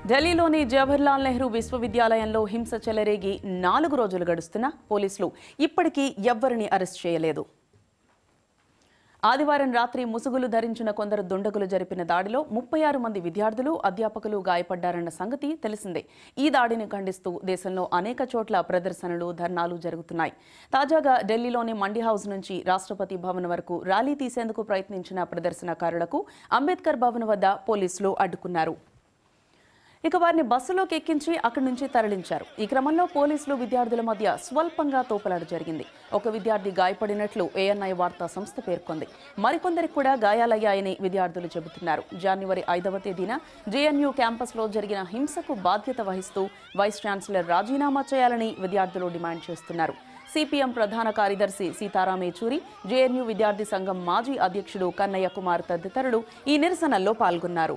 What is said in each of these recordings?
ఢిల్లీలోని జవహర్లాల్ నెహ్రూ విశ్వవిద్యాలయంలో హింస చెలరేగి నాలుగు రోజులు గడుస్తున్నా పోలీసులు ఇప్పటికీ ఎవ్వరిని అరెస్ట్ చేయలేదు ఆదివారం రాత్రి ముసుగులు ధరించిన కొందరు దుండగులు జరిపిన దాడిలో ముప్పై ఆరు మంది విద్యార్థులు అధ్యాపకులు గాయపడ్డారన్న సంగతి తెలిసిందే ఈ దాడిని ఖండిస్తూ దేశంలో అనేక చోట్ల ప్రదర్శనలు ధర్నాలు జరుగుతున్నాయి తాజాగా ఢిల్లీలోని మండి హౌస్ నుంచి రాష్ట్రపతి భవన్ వరకు ర్యాలీ తీసేందుకు ప్రయత్నించిన ప్రదర్శనకారులకు అంబేద్కర్ భవన్ వద్ద పోలీసులు అడ్డుకున్నారు ఇక వారిని బస్సులోకి ఎక్కించి అక్కడి నుంచి తరలించారు ఈ క్రమంలో పోలీసులు విద్యార్థుల మధ్య స్వల్పంగా తోపలాట జరిగింది ఒక విద్యార్థి గాయపడినట్లు ఏఎన్ఐ వార్తా సంస్థ పేర్కొంది మరికొందరికి కూడా గాయాలయ్యాయని విద్యార్థులు చెబుతున్నారు జనవరి ఐదవ తేదీన జేఎన్యూ క్యాంపస్లో జరిగిన హింసకు బాధ్యత వహిస్తూ వైస్ ఛాన్సలర్ రాజీనామా చేయాలని విద్యార్థులు డిమాండ్ చేస్తున్నారు సిపిఎం ప్రధాన కార్యదర్శి సీతారాం ఏచూరి జేఎన్యూ విద్యార్థి సంఘం మాజీ అధ్యక్షుడు కన్నయ్య కుమార్ తదితరులు ఈ నిరసనల్లో పాల్గొన్నారు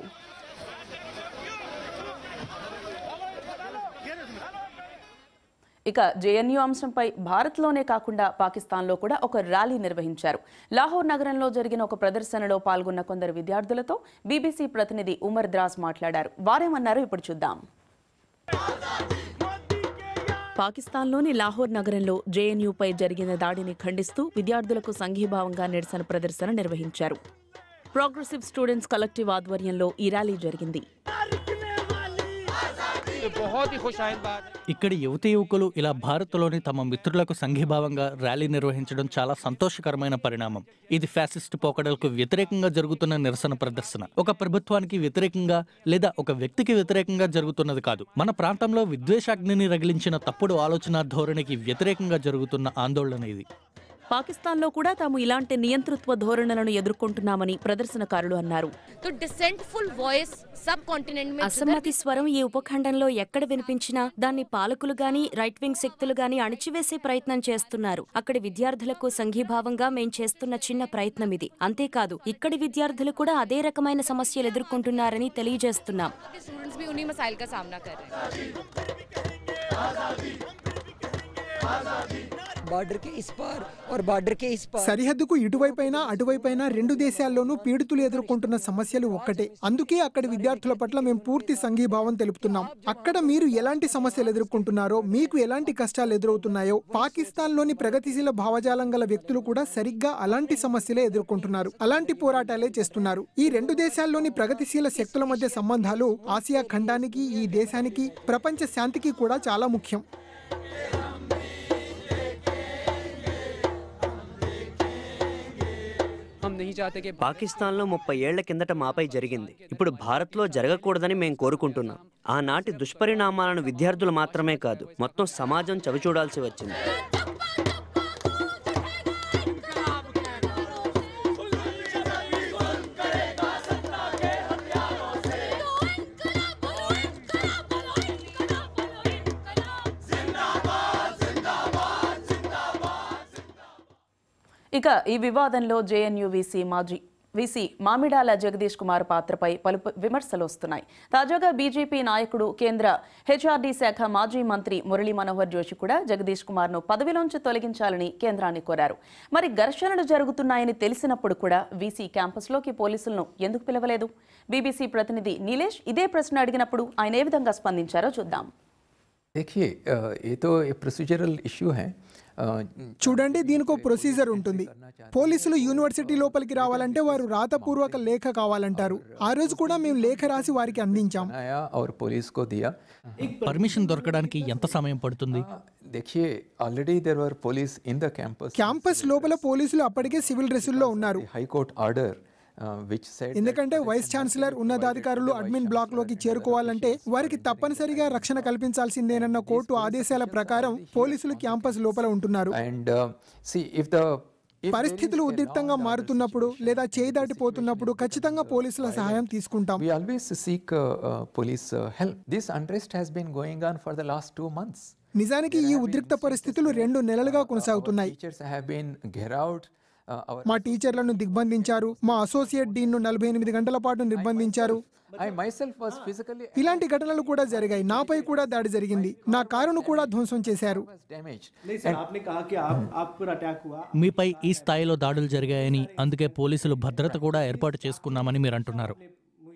ఇక జేఎన్యూ అంశంపై భారత్లోనే కాకుండా పాకిస్తాన్లో కూడా ఒక ర్యాలీ నిర్వహించారు లాహోర్ నగరంలో జరిగిన ఒక ప్రదర్శనలో పాల్గొన్న కొందరు విద్యార్థులతో బీబీసీ ప్రతినిధి ఉమర్ ద్రాస్ మాట్లాడారు వారేమన్నారు ఇప్పుడు చూద్దాం పాకిస్తాన్లోని లాహోర్ నగరంలో జేఎన్యూపై జరిగిన దాడిని ఖండిస్తూ విద్యార్థులకు సంఘీభావంగా నిరసన ప్రదర్శన నిర్వహించారు ప్రోగ్రెసివ్ స్టూడెంట్స్ కలెక్టివ్ ఆధ్వర్యంలో ఈ ర్యాలీ జరిగింది ये बहुत ही खुश आइंद बात है ఇక్కడి యువతి యువకులు ఇలా భారత్లోని తమ మిత్రులకు సంఘీభావంగా ర్యాలీ నిర్వహించడం చాలా సంతోషకరమైన పరిణామం ఇది ఫ్యాసిస్ట్ పోకడలకు వ్యతిరేకంగా జరుగుతున్న నిరసన ప్రదర్శన ఒక ప్రభుత్వానికి వ్యతిరేకంగా లేదా ఒక వ్యక్తికి వ్యతిరేకంగా జరుగుతున్నది కాదు మన ప్రాంతంలో విద్వేషాగ్నిని రగిలించిన తప్పుడు ఆలోచన ధోరణికి వ్యతిరేకంగా జరుగుతున్న ఆందోళన ఇది పాకిస్తాన్లో కూడా తాము ఇలాంటి నియంతృత్వ ధోరణులను ఎదుర్కొంటున్నామని ప్రదర్శనకారులు అన్నారు तो डिसेंटफुल वॉइस सब कॉन्टिनेंट में అసమ్మతి స్వరం ఈ ఉపఖండంలో ఎక్కడ వినిపించినా దాన్ని పాలకులు గాని రైట్ వింగ్ శక్తులు గాని అణిచివేసే ప్రయత్నం చేస్తున్నారు అక్కడి విద్యార్థులకు సంఘీభావంగా మేం చేస్తున్న చిన్న ప్రయత్నం ఇది అంతేకాదు ఇక్కడి విద్యార్థులు కూడా అదే రకమైన సమస్యలు ఎదుర్కొంటున్నారని తెలియజేస్తున్నాం स्टूडेंट्स भी उन्हीं मसाइल का सामना कर रहे हैं बॉर्डर के इस पार और बॉर्डर के इस पार సరిహద్దుకు ఇటువైపైనా అటువైపైనా రెండు దేశాల్లోనూ పీడితులు ఎదుర్కొంటున్న సమస్యలు ఒక్కటే అందుకే అక్కడి విద్యార్థుల పట్ల మేము పూర్తి సంఘీభావం తెలుపుతున్నాం అక్కడ మీరు ఎలాంటి సమస్యలు ఎదుర్కొంటున్నారో మీకు ఎలాంటి కష్టాలు ఎదురవుతున్నాయో పాకిస్తాన్లోని ప్రగతిశీల భావజాలం గల వ్యక్తులు కూడా సరిగ్గా అలాంటి సమస్యలే ఎదుర్కొంటున్నారు అలాంటి పోరాటాలే చేస్తున్నారు ఈ రెండు దేశాల్లోని ప్రగతిశీల శక్తుల మధ్య సంబంధాలు ఆసియా ఖండానికి ఈ దేశానికి ప్రపంచ శాంతికి కూడా చాలా ముఖ్యం हम नहीं चाहते कि పాకిస్తాన్లో ముప్పై ఏళ్ల కిందట మాపై జరిగింది ఇప్పుడు భారత్లో జరగకూడదని మేము కోరుకుంటున్నాం ఆనాటి దుష్పరిణామాలను విద్యార్థులు మాత్రమే కాదు మొత్తం సమాజం చవిచూడాల్సి వచ్చింది ఇక ఈ వివాదంలో జేఎన్యూ వీసీ మాజీ వీసీ మామిడాల జగదీష్ కుమార్ పాత్రపై పలు విమర్శలు వస్తున్నాయి తాజాగా బీజేపీ నాయకుడు కేంద్ర హెచ్ఆర్డీ శాఖ మాజీ మంత్రి మురళీ మనోహర్ జోషి కూడా జగదీష్ కుమార్ను పదవిలోంచి తొలగించాలని కేంద్రాన్ని కోరారు మరి ఘర్షణలు జరుగుతున్నాయని తెలిసినప్పుడు కూడా వీసీ క్యాంపస్లోకి పోలీసులను ఎందుకు పిలవలేదు బీబీసీ ప్రతినిధి నీలేష్ ఇదే ప్రశ్న అడిగినప్పుడు ఆయన ఏ విధంగా స్పందించారో చూద్దాం देखिए अ, ये तो एक प्रोसीजरल इश्यू है अ, చూడండి దీనికి ఒక ప్రొసీజర్ ఉంటుంది పోలీసులు యూనివర్సిటీ లోపలికి రావాలంటే వారు రాతపూర్వక లేఖ కావాలంటారు ఆ రోజు కూడా మేము లేఖ రాసి వారికి అందించాం आया और पुलिस को दिया పర్మిషన్ దొరకడానికి ఎంత సమయం పడుతుంది देखिए already there were police in the campus campus లోపల పోలీసులు అప్పటికే సివిల్ డ్రెస్సుల్లో ఉన్నారు high court order which said ఎందుకంటే వైస్ ఛాన్సలర్ ఉన్నతాధికారులు అడ్మిన్ బ్లాక్ లోకి చేరుకోవాలంటే వారికి తప్పనిసరిగా రక్షణ కల్పించాల్సిందేనన్న కోర్టు ఆదేశాల ప్రకారం పోలీసులు క్యాంపస్ లోపల ఉంటున్నారు and uh, see if the if పరిస్థితులు ఉద్రిక్తంగా మారుతున్నప్పుడు లేదా చేయి దాటిపోతున్నప్పుడు ఖచ్చితంగా పోలీసుల సహాయం తీసుకుంటాం we always seek uh, uh, police uh, help this unrest has been going on for the last two months నిజానికి ఈ ఉద్రిక్త పరిస్థితులు రెండు నెలలుగా కొనసాగుతున్నాయి teachers have been gheraud uh, our మా టీచర్లను దిగ్బంధించారు మా అసోసియేట్ డీన్ను నలభై ఎనిమిది గంటల పాటు నిర్బంధించారు I myself was physically ఇలాంటి ఘటనలు కూడా జరిగాయి నాపై కూడా దాడి జరిగింది నా కారును కూడా ధ్వంసం చేశారు was damaged नहीं सर आपने कहा कि आप आप पर अटैक हुआ మీపై ఈ స్థాయిలో దాడులు జరిగాయని అందుకే పోలీసులు భద్రత కూడా ఏర్పాటు చేసుకున్నామని మీరు అంటున్నారు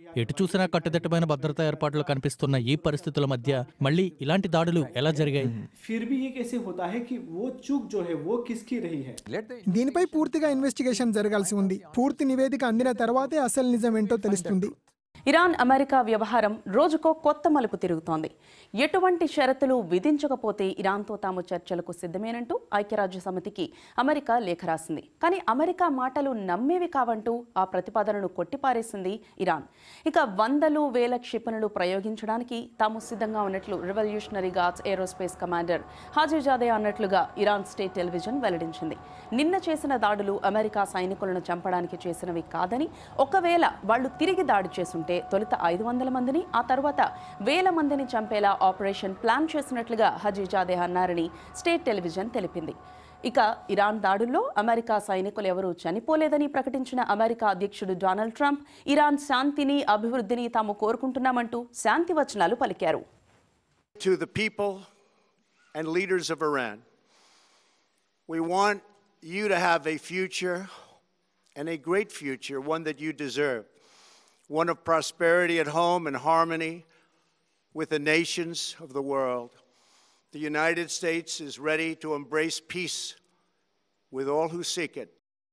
ఎటు చూసినా కట్టుదిట్టమైన భద్రతా ఏర్పాట్లు కనిపిస్తున్న ఈ పరిస్థితుల మధ్య మళ్ళీ ఇలాంటి దాడులు ఎలా జరిగాయి फिर भी ये कैसे होता है कि वो चूक जो है वो किसकी रही है దీనిపై పూర్తిగా ఇన్వెస్టిగేషన్ జరగాల్సి ఉంది పూర్తి నివేదిక అందిన తర్వాతే అసలు నిజం ఏంటో తెలుస్తుంది ఇరాన్ అమెరికా వ్యవహారం రోజుకో కొత్త మలుపు తిరుగుతోంది ఎటువంటి షరతులు విధించకపోతే ఇరాన్తో తాము చర్చలకు సిద్ధమేనంటూ ఐక్యరాజ్య సమితికి అమెరికా లేఖ రాసింది కానీ అమెరికా మాటలు నమ్మేవి కావంటూ ఆ ప్రతిపాదనను కొట్టిపారేసింది ఇరాన్ ఇక వందలు వేల క్షిపణులు ప్రయోగించడానికి తాము సిద్ధంగా ఉన్నట్లు revolutionary guards aerospace commander Hajizadeh అన్నట్లుగా ఇరాన్ స్టేట్ టెలివిజన్ వెల్లడించింది నిన్న చేసిన దాడులు అమెరికా సైనికులను చంపడానికి చేసినవి కాదని ఒకవేళ వాళ్ళు తిరిగి దాడి చేసుంటే తొలుత ఐదు వందల మందిని ఆ తర్వాత వేల మందిని చంపేలా ఆపరేషన్ ప్లాన్ చేసినట్లుగా హజీజాదే అన్నారని స్టేట్ టెలివిజన్ తెలిపింది ఇక ఇరాన్ దాడుల్లో అమెరికా సైనికులు ఎవరూ చనిపోలేదని ప్రకటించిన అమెరికా అధ్యక్షుడు డొనాల్డ్ ట్రంప్ ఇరాన్ శాంతిని అభివృద్ధిని తాము కోరుకుంటున్నామంటూ శాంతి వచనాలు పలికారు To the people and leaders of Iran, we want you to have a future and a great future, one that you deserve, one of prosperity at home and harmony with the nations of the world. The United States is ready to embrace peace with all who seek it.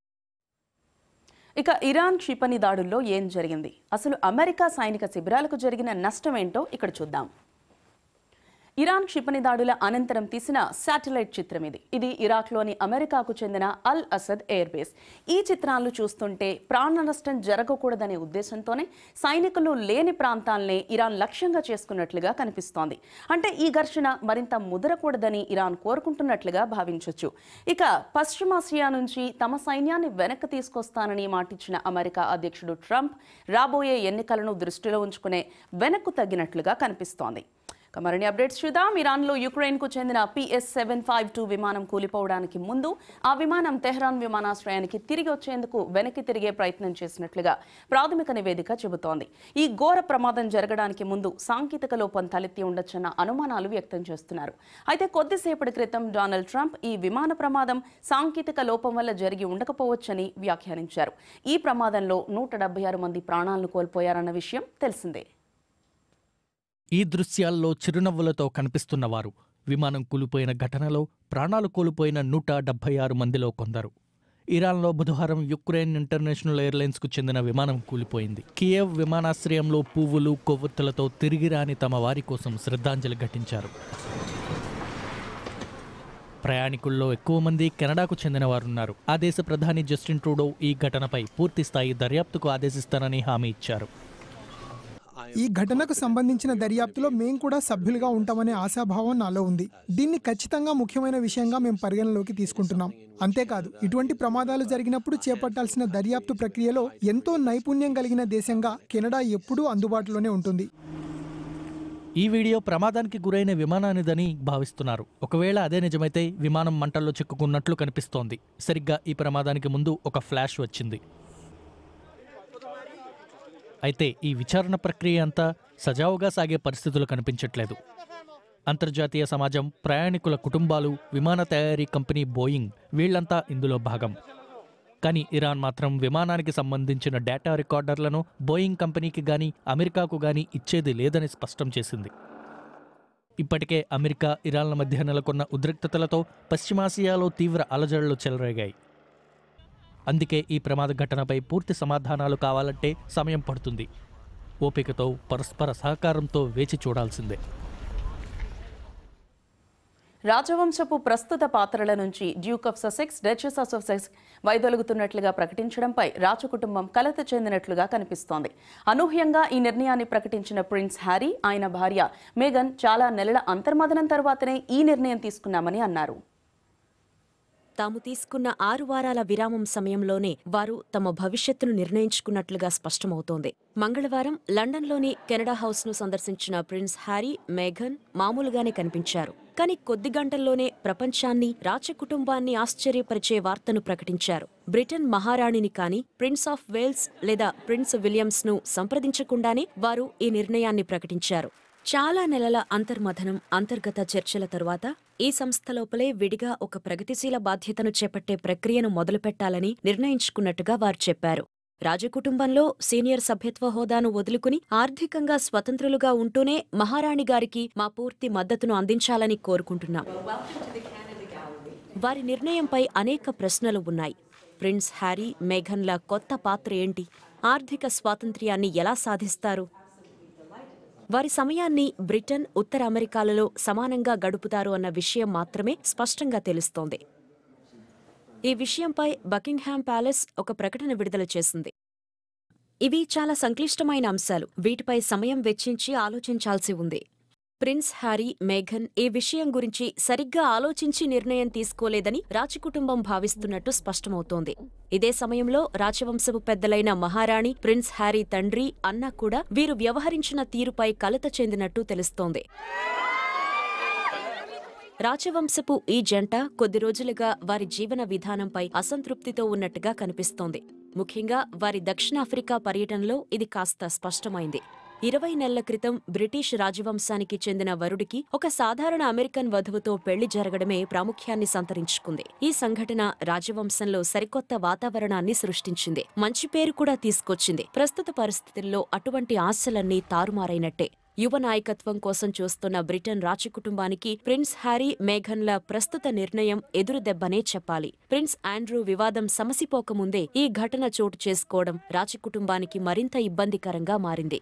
ఇక Iran క్షిపణి దాడుల్లో ఏం జరిగింది అసలు America సైనిక శిబిరాలకు జరిగిన నష్టం ఏంటో ఇక్కడ చూద్దాం ఇరాన్ క్షిపణి దాడుల అనంతరం తీసిన శాటిలైట్ చిత్రం ఇది ఇది ఇరాక్లోని అమెరికాకు చెందిన అల్ అసద్ ఎయిర్ బేస్ ఈ చిత్రాలను చూస్తుంటే ప్రాణ నష్టం జరగకూడదనే ఉద్దేశంతోనే సైనికులు లేని ప్రాంతాలనే ఇరాన్ లక్ష్యంగా చేసుకున్నట్లుగా కనిపిస్తోంది అంటే ఈ ఘర్షణ మరింత ముదరకూడదని ఇరాన్ కోరుకుంటున్నట్లుగా భావించవచ్చు ఇక పశ్చిమాసియా నుంచి తమ సైన్యాన్ని వెనక్కి తీసుకొస్తానని మాటిచ్చిన అమెరికా అధ్యక్షుడు ట్రంప్ రాబోయే ఎన్నికలను దృష్టిలో ఉంచుకునే వెనక్కు తగ్గినట్లుగా కనిపిస్తోంది ఇక మరిన్ని అప్డేట్స్ చూద్దాం ఇరాన్లో యుక్రెయిన్కు చెందిన పిఎస్ సెవెన్ ఫైవ్ టూ విమానం కూలిపోవడానికి ముందు ఆ విమానం తెహ్రాన్ విమానాశ్రయానికి తిరిగి వచ్చేందుకు వెనక్కి తిరిగే ప్రయత్నం చేసినట్లుగా ప్రాథమిక నివేదిక చెబుతోంది ఈ ఘోర ప్రమాదం జరగడానికి ముందు సాంకేతిక లోపం తలెత్తి ఉండొచ్చన్న అనుమానాలు వ్యక్తం చేస్తున్నారు అయితే కొద్దిసేపటి క్రితం డొనాల్డ్ ట్రంప్ ఈ విమాన ప్రమాదం సాంకేతిక లోపం వల్ల జరిగి ఉండకపోవచ్చని వ్యాఖ్యానించారు ఈ ప్రమాదంలో నూట డెబ్బై ఆరు మంది ప్రాణాలను కోల్పోయారన్న విషయం తెలిసిందే ఈ దృశ్యాల్లో చిరునవ్వులతో కనిపిస్తున్నవారు విమానం కూలిపోయిన ఘటనలో ప్రాణాలు కోల్పోయిన నూట డెబ్బై ఆరు మందిలో కొందరు ఇరాన్లో బుధవారం యుక్రెయిన్ ఇంటర్నేషనల్ ఎయిర్లైన్స్కు చెందిన విమానం కూలిపోయింది కియేవ్ విమానాశ్రయంలో పువ్వులు కొవ్వొత్తులతో తిరిగి రాని తమ వారి కోసం శ్రద్ధాంజలి ఘటించారు ప్రయాణికుల్లో ఎక్కువ మంది కెనడాకు చెందిన వారున్నారు ఆ దేశ ప్రధాని జస్టిన్ ట్రూడో ఈ ఘటనపై పూర్తి స్థాయి దర్యాప్తుకు ఆదేశిస్తానని హామీ ఇచ్చారు ఈ ఘటనకు సంబంధించిన దర్యాప్తులో మేం కూడా సభ్యులుగా ఉంటామనే ఆశాభావం నాలో ఉంది దీన్ని ఖచ్చితంగా ముఖ్యమైన విషయంగా మేము పరిగణలోకి తీసుకుంటున్నాం అంతేకాదు ఇటువంటి ప్రమాదాలు జరిగినప్పుడు చేపట్టాల్సిన దర్యాప్తు ప్రక్రియలో ఎంతో నైపుణ్యం కలిగిన దేశంగా కెనడా ఎప్పుడూ అందుబాటులోనే ఉంటుంది ఈ వీడియో ప్రమాదానికి గురైన విమానానిదని భావిస్తున్నారు ఒకవేళ అదే నిజమైతే విమానం మంటల్లో చిక్కుకున్నట్లు కనిపిస్తోంది సరిగ్గా ఈ ప్రమాదానికి ముందు ఒక ఫ్లాష్ వచ్చింది అయితే ఈ విచారణ ప్రక్రియ అంతా సజావుగా సాగే పరిస్థితులు కనిపించట్లేదు అంతర్జాతీయ సమాజం ప్రయాణికుల కుటుంబాలు విమాన తయారీ కంపెనీ బోయింగ్ వీళ్లంతా ఇందులో భాగం కానీ ఇరాన్ మాత్రం విమానానికి సంబంధించిన డేటా రికార్డర్లను బోయింగ్ కంపెనీకి గాని అమెరికాకు గాని ఇచ్చేది లేదని స్పష్టం చేసింది ఇప్పటికే అమెరికా ఇరాన్ల మధ్య నెలకొన్న ఉద్రిక్తతలతో పశ్చిమాసియాలో తీవ్ర అలజడులు చెలరేగాయి అందుకే ఈ ప్రమాద ఘటనపై పూర్తి సమాధానాలు కావాలంటే సమయం పడుతుంది ఓపికతో పరస్పర సహకారంతో వేచి చూడాల్సిందే రాజవంశపు ప్రస్తుత పాత్రల నుంచి duke of Sussex duchess of Sussex వైదొలుగుతున్నట్లుగా ప్రకటించడంపై రాజకుటుంబం కలత చెందినట్లుగా కనిపిస్తోంది అనూహ్యంగా ఈ నిర్ణయాన్ని ప్రకటించిన ప్రిన్స్ హ్యారీ ఆయన భార్య మేఘన్ చాలా నెలల అంతర్మదనం తర్వాతనే ఈ నిర్ణయం తీసుకున్నామని అన్నారు తాము తీసుకున్న ఆరు వారాల విరామం సమయంలోనే వారు తమ భవిష్యత్తును నిర్ణయించుకున్నట్లుగా స్పష్టమవుతోంది మంగళవారం లండన్లోని కెనడా హౌస్ను సందర్శించిన ప్రిన్స్ హ్యారీ మేఘన్ మామూలుగానే కనిపించారు కానీ కొద్ది గంటల్లోనే ప్రపంచాన్ని రాజకుటుంబాన్ని ఆశ్చర్యపరిచే వార్తను ప్రకటించారు బ్రిటన్ మహారాణిని కాని ప్రిన్స్ ఆఫ్ వేల్స్ లేదా ప్రిన్స్ విలియమ్స్ ను సంప్రదించకుండానే వారు ఈ నిర్ణయాన్ని ప్రకటించారు చాలా నెలల అంతర్మథనం అంతర్గత చర్చల తరువాత ఈ సంస్థ లోపలే విడిగా ఒక ప్రగతిశీల బాధ్యతను చేపట్టే ప్రక్రియను మొదలుపెట్టాలని నిర్ణయించుకున్నట్టుగా వారు చెప్పారు రాజకుటుంబంలో సీనియర్ సభ్యత్వ హోదాను వదులుకుని ఆర్థికంగా స్వతంత్రులుగా ఉంటూనే మహారాణి గారికి మా పూర్తి మద్దతును అందించాలని కోరుకుంటున్నాం వారి నిర్ణయంపై అనేక ప్రశ్నలు ఉన్నాయి ప్రిన్స్ హ్యారీ మేఘన్ల కొత్త పాత్ర ఏంటి ఆర్థిక స్వాతంత్ర్యాన్ని ఎలా సాధిస్తారు వారి సమయాన్ని బ్రిటన్ ఉత్తర అమెరికాలలో సమానంగా గడుపుతారు అన్న విషయం మాత్రమే స్పష్టంగా తెలుస్తోంది ఈ విషయంపై బకింగ్హామ్ ప్యాలెస్ ఒక ప్రకటన విడుదల చేసింది ఇవి చాలా సంక్లిష్టమైన అంశాలు వీటిపై సమయం వెచ్చించి ఆలోచించాల్సి ఉంది ప్రిన్స్ హ్యారీ మేఘన్ ఈ విషయం గురించి సరిగ్గా ఆలోచించి నిర్ణయం తీసుకోలేదని రాజకుటుంబం భావిస్తున్నట్టు స్పష్టమవుతోంది ఇదే సమయంలో రాజవంశపు పెద్దలైన మహారాణి ప్రిన్స్ హ్యారీ తండ్రి అన్న కూడా వీరు వ్యవహరించిన తీరుపై కలత చెందినట్టు తెలుస్తోంది రాజవంశపు ఈ జంట కొద్ది రోజులుగా వారి జీవన విధానంపై అసంతృప్తితో ఉన్నట్టుగా కనిపిస్తోంది ముఖ్యంగా వారి దక్షిణాఫ్రికా పర్యటనలో ఇది కాస్త స్పష్టమైంది ఇరవై నెలల క్రితం బ్రిటిష్ రాజవంశానికి చెందిన వరుడికి ఒక సాధారణ అమెరికన్ వధువుతో పెళ్లి జరగడమే ప్రాముఖ్యాన్ని సంతరించుకుంది ఈ సంఘటన రాజవంశంలో సరికొత్త వాతావరణాన్ని సృష్టించింది మంచి పేరు కూడా తీసుకొచ్చింది ప్రస్తుత పరిస్థితుల్లో అటువంటి ఆశలన్నీ తారుమారైనట్టే యువ నాయకత్వం కోసం చూస్తున్న బ్రిటన్ రాజకుటుంబానికి ప్రిన్స్ హ్యారీ మేఘన్ల ప్రస్తుత నిర్ణయం ఎదురుదెబ్బనే చెప్పాలి ప్రిన్స్ ఆండ్రూ వివాదం సమసిపోకముందే ఈ ఘటన చోటు చేసుకోవడం రాజకుటుంబానికి మరింత ఇబ్బందికరంగా మారింది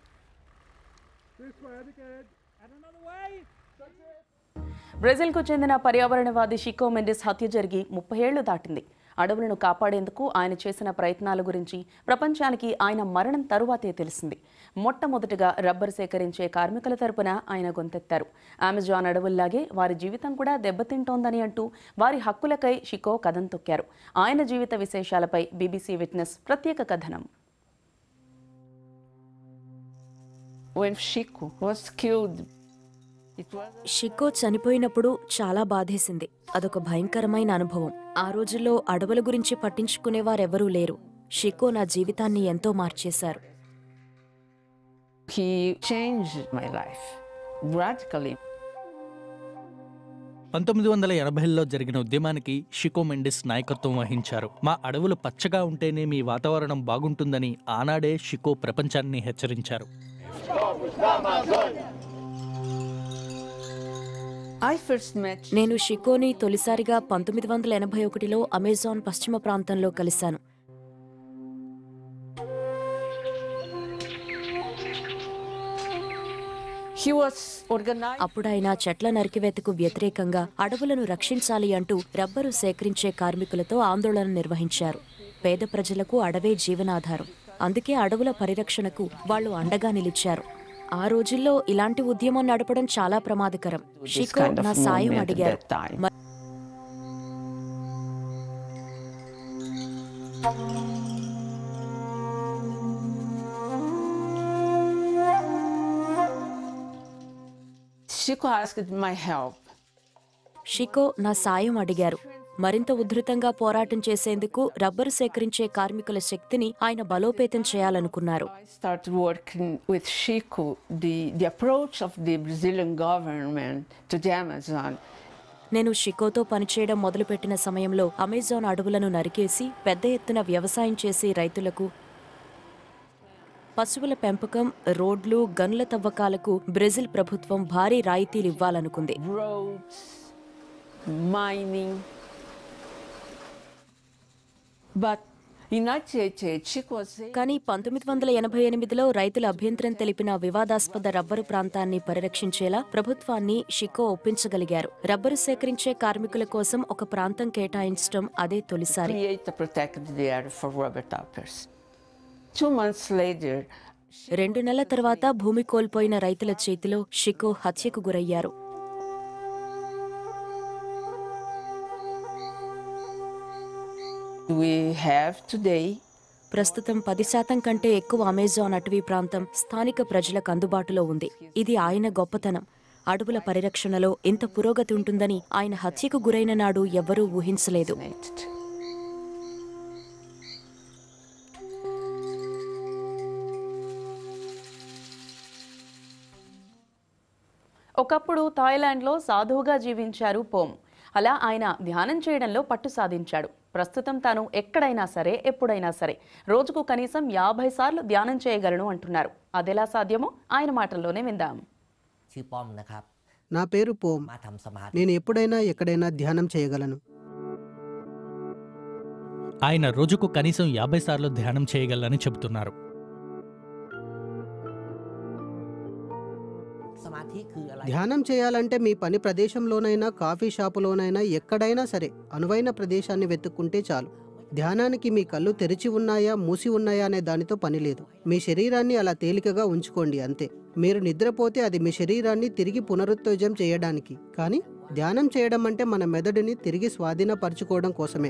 బ్రెజిల్కు చెందిన పర్యావరణవాది షికో మెండిస్ హత్య జరిగి ముప్పై ఏళ్లు దాటింది అడవులను కాపాడేందుకు ఆయన చేసిన ప్రయత్నాల గురించి ప్రపంచానికి ఆయన మరణం తరువాతే తెలిసింది మొట్టమొదటిగా రబ్బరు సేకరించే కార్మికుల తరపున ఆయన గొంతెత్తారు అమెజాన్ అడవుల్లాగే వారి జీవితం కూడా దెబ్బతింటోందని అంటూ వారి హక్కులకై షికో కథం తొక్కారు ఆయన జీవిత విశేషాలపై బీబీసీ విట్నెస్ ప్రత్యేక కథనం When Chico was killed, it was షికో చనిపోయినప్పుడు చాలా బాధేసింది అదొక భయంకరమైన అనుభవం ఆ రోజుల్లో అడవుల గురించి పట్టించుకునేవారెవరూ లేరు షికో నా జీవితాన్ని ఎంతో మార్చేశారు he changed my life radically. పంతొమ్మిది వందల ఎనభైలో జరిగిన ఉద్యమానికి షికో మెండిస్ నాయకత్వం వహించారు మా అడవులు పచ్చగా ఉంటేనే మీ వాతావరణం బాగుంటుందని ఆనాడే షికో ప్రపంచాన్ని హెచ్చరించారు I first met నేను షికోని తొలిసారిగా పంతొమ్మిది వందల ఎనభై ఒకటిలో అమెజాన్ పశ్చిమ ప్రాంతంలో కలిశాను he was organized అప్పుడాయన చెట్ల నరికివేతకు వ్యతిరేకంగా అడవులను రక్షించాలి అంటూ రబ్బరు సేకరించే కార్మికులతో ఆందోళన నిర్వహించారు పేద ప్రజలకు అడవే జీవనాధారం అందుకే అడవుల పరిరక్షణకు వాళ్ళు అండగా నిలిచారు ఆ రోజుల్లో ఇలాంటి ఉద్యమం నడపడం చాలా ప్రమాదకరం this షికో kind of నా సాయం movement at అడిగారు that time. మ- Chico asked my help. షికో నా సాయం అడిగారు మరింత ఉధృతంగా పోరాటం చేసేందుకు రబ్బరు సేకరించే కార్మికుల శక్తిని ఆయన బలోపేతం చేయాలనుకున్నారు I started working with Chico, the, the approach of the Brazilian government to the Amazon. నేను షికోతో పనిచేయడం మొదలుపెట్టిన సమయంలో అమెజాన్ అడవులను నరికేసి పెద్ద ఎత్తున వ్యవసాయం చేసే రైతులకు పశువుల పెంపకం రోడ్లు గనుల తవ్వకాలకు బ్రెజిల్ ప్రభుత్వం భారీ రాయితీలు ఇవ్వాలనుకుంది roads, mining. But in 1988, Chico was saying, కానీ పంతొమ్మిది వందల ఎనభై ఎనిమిదిలో రైతుల అభ్యంతరం తెలిపిన వివాదాస్పద రబ్బరు ప్రాంతాన్ని పరిరక్షించేలా ప్రభుత్వాన్ని షికో ఒప్పించగలిగారు రబ్బరు సేకరించే కార్మికుల కోసం ఒక ప్రాంతం కేటాయించడం అదే తొలిసారి create a protected area for rubber tappers. Two months later, రెండు నెలల తర్వాత భూమి కోల్పోయిన రైతుల చేతిలో షికో హత్యకు గురయ్యారు we have today ప్రస్తుతం పది శాతం కంటే ఎక్కువ అమెజాన్ అటవీ ప్రాంతం స్థానిక ప్రజలకు అందుబాటులో ఉంది ఇది ఆయన గొప్పతనం అడవుల పరిరక్షణలో ఇంత పురోగతి ఉంటుందని ఆయన హత్యకు గురైన నాడు ఎవ్వరూ ఊహించలేదు ఒకప్పుడు థాయిలాండ్లో సాధువుగా జీవించారు పోమ్ అలా ఆయన ధ్యానం చేయడంలో పట్టు సాధించాడు ప్రస్తుతం తాను ఎక్కడైనా సరే ఎప్పుడైనా సరే రోజుకు కనీసం యాభై సార్లు ధ్యానం చేయగలను అంటున్నారు అదెలా సాధ్యమో ఆయన మాటల్లోనే విందాం ชื่อป้อมนะครับ నా పేరు పోమ్ มาทำสมาธิ నేను ఎప్పుడైనా ఎక్కడైనా ధ్యానం చేయగలను ఆయన రోజుకు కనీసం యాభై సార్లు ధ్యానం చేయగలని చెబుతున్నారు สมาธิคืออะไร ధ్యానం చేయాలంటే మీ పని ప్రదేశంలోనైనా కాఫీ షాపులోనైనా ఎక్కడైనా సరే అనువైన ప్రదేశాన్ని వెతుక్కుంటే చాలు ధ్యానానికి మీ కళ్ళు తెరిచి ఉన్నాయా మూసి ఉన్నాయా అనే దానితో పని లేదు మీ శరీరాన్ని అలా తేలికగా ఉంచుకోండి అంతే మీరు నిద్రపోతే అది మీ శరీరాన్ని తిరిగి పునరుత్తేజం చేయడానికి కానీ ధ్యానం చేయడం అంటే మన మెదడుని తిరిగి స్వాధీనపరచుకోవడం కోసమే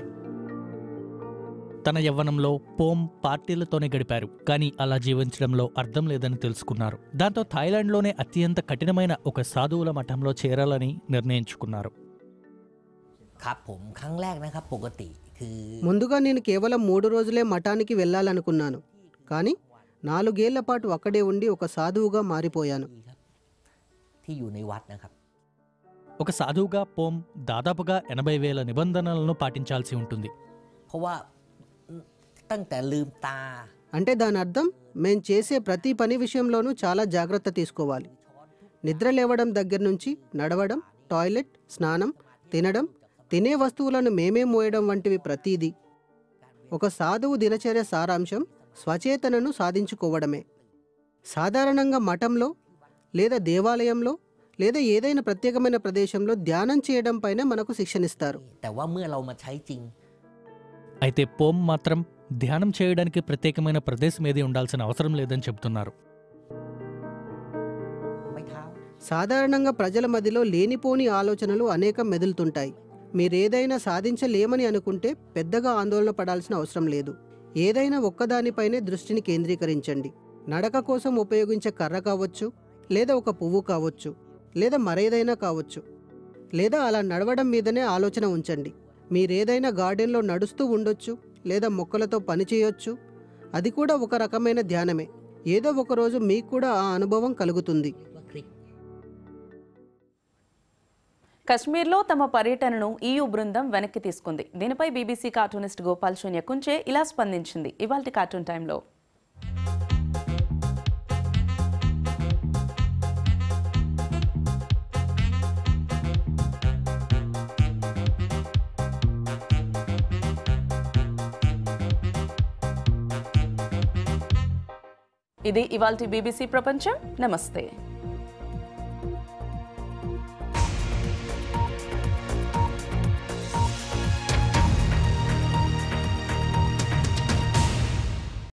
తన యవ్వనంలో పోమ్ పార్టీలతోనే గడిపారు కానీ అలా జీవించడంలో అర్థం లేదని తెలుసుకున్నారు దాంతో థాయిలాండ్లోనే అత్యంత కఠినమైన ఒక సాధువుల మఠంలో చేరాలని నిర్ణయించుకున్నారు ครับผมครั้งแรกนะครับปกติคือ ముందుగా నేను కేవలం మూడు రోజులే మఠానికి వెళ్ళాలనుకున్నాను కానీ నాలుగేళ్ల పాటు అక్కడే ఉండి ఒక సాధువుగా మారిపోయాను ที่อยู่ในวัดนะครับ ఒక సాధువుగా పోమ్ దాదాపుగా ఎనభై వేల నిబంధనలను పాటించాల్సి ఉంటుంది เพราะว่าตั้งแต่ลืมตา అంటే దాని అర్థం మేం చేసే ప్రతి పని విషయంలోనూ చాలా జాగ్రత్త తీసుకోవాలి నిద్ర లేవడం దగ్గర నుంచి నడవడం టాయిలెట్ స్నానం తినడం తినే వస్తువులను మేమే మోయడం వంటివి ప్రతీది ఒక సాధువు దినచర్య సారాంశం స్వచేతనను సాధించుకోవడమే సాధారణంగా మఠంలో లేదా దేవాలయంలో లేదా ఏదైనా ప్రత్యేకమైన ప్రదేశంలో ధ్యానం చేయడం పైన మనకు శిక్షణిస్తారు แต่ว่าเมื่อเรามาใช้จริง అయితే పోమ్ మాత్రం ధ్యానం చేయడానికి ప్రత్యేకమైన ప్రదేశం ఏది ఉండాల్సిన అవసరం లేదని చెబుతున్నారు ไม่เท้า సాధారణంగా ప్రజల మధ్యలో లేనిపోని ఆలోచనలు అనేకం మెదులుతుంటాయి మీరేదైనా సాధించలేమని అనుకుంటే పెద్దగా ఆందోళన పడాల్సిన అవసరం లేదు ఏదైనా ఒక్కదానిపైనే దృష్టిని కేంద్రీకరించండి నడక కోసం ఉపయోగించే కర్ర కావచ్చు లేదా ఒక పువ్వు కావచ్చు లేదా మరేదైనా కావచ్చు లేదా అలా నడవడం మీదనే ఆలోచన ఉంచండి మీరేదైనా గార్డెన్లో నడుస్తూ ఉండొచ్చు లేదా మొక్కలతో పని చేయొచ్చు అది కూడా ఒక రకమైన ధ్యానమే ఏదో ఒక రోజు మీకు కూడా ఆ అనుభవం కలుగుతుంది కశ్మీర్లో తమ పర్యటనను ఈయూ బృందం వెనక్కి తీసుకుంది దీనిపై బీబీసీ కార్టూనిస్ట్ గోపాల్ శూన్య కుంచే ఇలా స్పందించింది ఇవాల్టి కార్టూన్ టైంలో ఇది ఇవాల్టి బీబీసీ ప్రపంచం నమస్తే